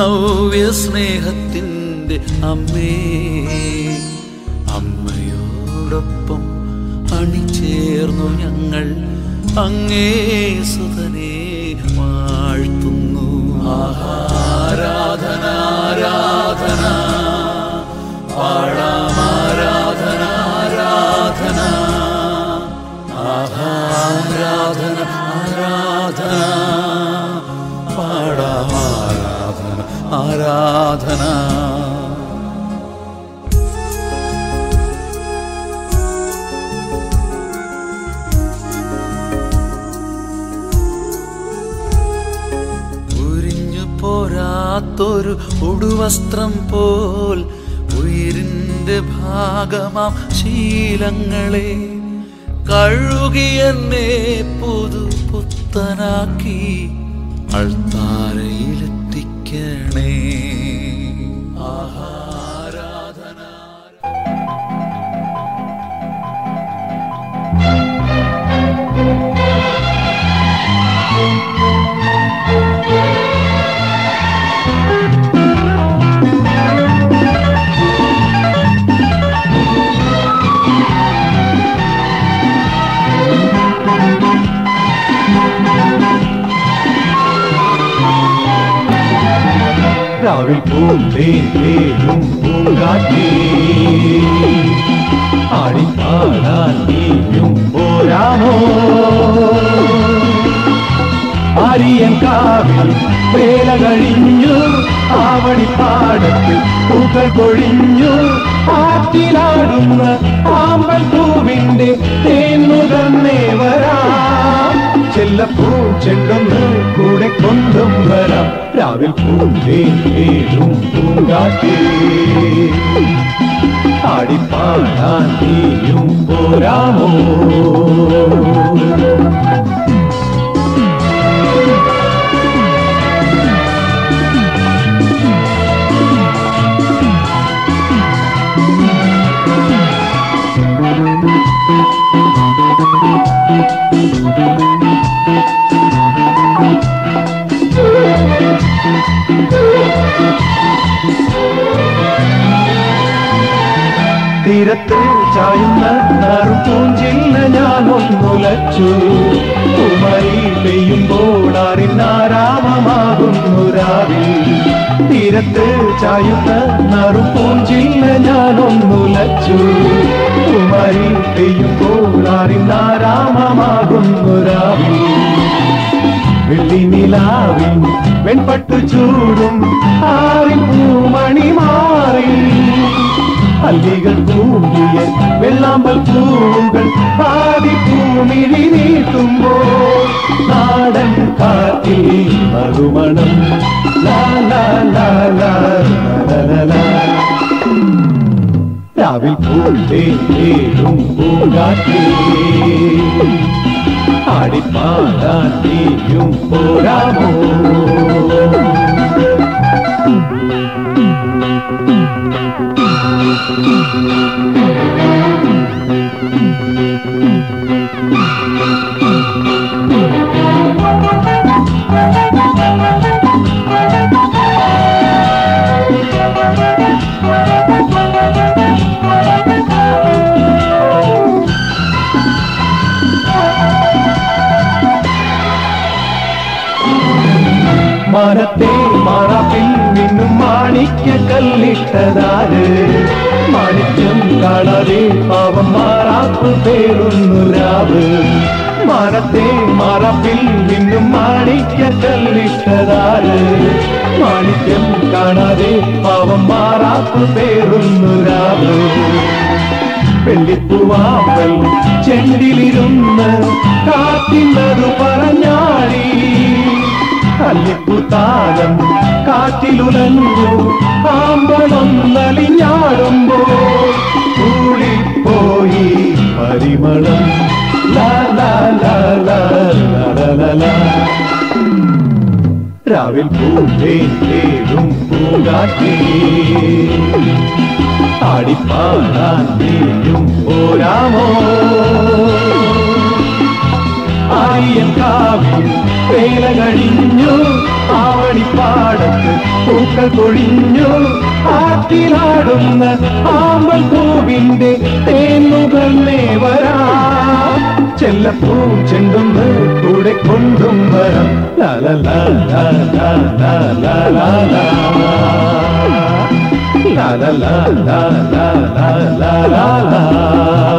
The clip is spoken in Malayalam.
നവ്യ സ്നേഹത്തിൻ്റെ അമ്മേ അമ്മയോടൊപ്പം അണിചേർന്നു ഞങ്ങൾ അങ്ങേ സുതനെ വാഴ്ത്തുന്നു ആരാധന ആരാധന പാടാം ആരാധന ആരാധന ആരാധന ആരാധന പാടാം ആരാധന ആരാധന ഉരിഞ്ഞു പോരാത്തൊരു ഉടുവസ്ത്രം പോൽ ഉയിരിന്റെ ഭാഗമാം ശീലങ്ങളെ കഴുകി എന്നെ പുതു പുത്തനാക്കി അൾത്താരയിലെത്തിക്കണേ ആഹാരാധന രാവിൽ പൂന്തേൻ തേനും പൂങ്കാറ്റേ ആടിപ്പാടാൻ നീയും പോരാമോ ആരിയൻ കാവിൽ വേല കഴിഞ്ഞു ആവണിപ്പാടത്തിൽ പൂക്കൾ കൊഴിഞ്ഞു ആറ്റിലാടുന്ന ആമ്പൽ പൂവിന്റെ തേന്നുകന്നേ വരാം ചെല്ലപ്പൂ ചെണ്ടൊന്ന് കൂടെ കൊണ്ടും വരാം രാവിൽ പൂന്തേൻ തേനും പൂങ്കാറ്റേ ആടിപ്പാടാൻ നീയും പോരാമോ തീരത്ത് ചായുന്ന നറുപൂഞ്ചില്ല ഞാൻ ഒന്നുലച്ചു കുമരി പെയ്യുമ്പോൾ അറിനാരാമമാകുന്നു രാവിൽ തീരത്ത് ചായുന്ന നറുപൂഞ്ചില്ല ഞാൻ ഒന്നുലച്ചു കുമരി പെയ്യുമ്പോൾ അറിനാരാമമാകുന്നു രാവിൽ വെള്ളി നിലാവിൻ വെൺപട്ടു ചൂടും ആറിൻ പൂമണി മാറി അല്ലികൾ കൂടിയ വെള്ളാമ്പൽ പൂവുകൾ പാതി പൂമിഴി നീട്ടുമ്പോൾ നാടൻ കാറ്റിൽ മറുമണം ലാ ലാ ലാ ലാ ലാ ലാ ലാ. രാവിൽ പൂന്തേനും പൂങ്കാറ്റേ ആടിപ്പാടാൻ നീയും പോരാമോ മാനത്തെ മാറാപ്പിൽ നിന്നും മാണിക്യ കല്ലിട്ടതാര് മാണിക്യം കാണാതെ പാവം മാറാപ്പ് പേരുന്നു രാവ് മാനത്തെ മാറാപ്പിൽ നിന്നും മാണിക്യ കല്ലിട്ടതാര് മാണിക്യം കാണാതെ പാവം മാറാപ്പ് പേരുന്നു രാവ് വെള്ളിപ്പൂവാമ്പൽ ചെണ്ടിലിരുന്ന് കാത്തിന്നതു പറഞ്ഞാടി കല്ലിപ്പുത്താലം കാറ്റിലുലഞ്ഞു ആമ്പളൊന്നലിഞ്ഞാടുമ്പോൾ കൂടിപ്പോയി പരിമളം ലാ ലാ ലാ ലാ ലാ ലാ ലാ ലാ. രാവിൽ പൂന്തേൻ തേടും പൂങ്കാറ്റേ ആടിപ്പാടാൻ നീയും പോരാമോ ആര്യൻ കാവിൽ വേല കഴിഞ്ഞു ആവണിപ്പ പാടത്ത് പൂക്കൾ കൊഴിഞ്ഞു ആറ്റിലാടുന്ന ആമ്പൽ പൂവിന്റെ തേന്നുകന്നേ വരാം ചെല്ലപ്പൂ ചെണ്ടുന്ന് കൂടെ കൊണ്ടും വരാം ലാല ലാല ലാല ലാല ലാല ലാല ലാല ലാല ലാല ലാല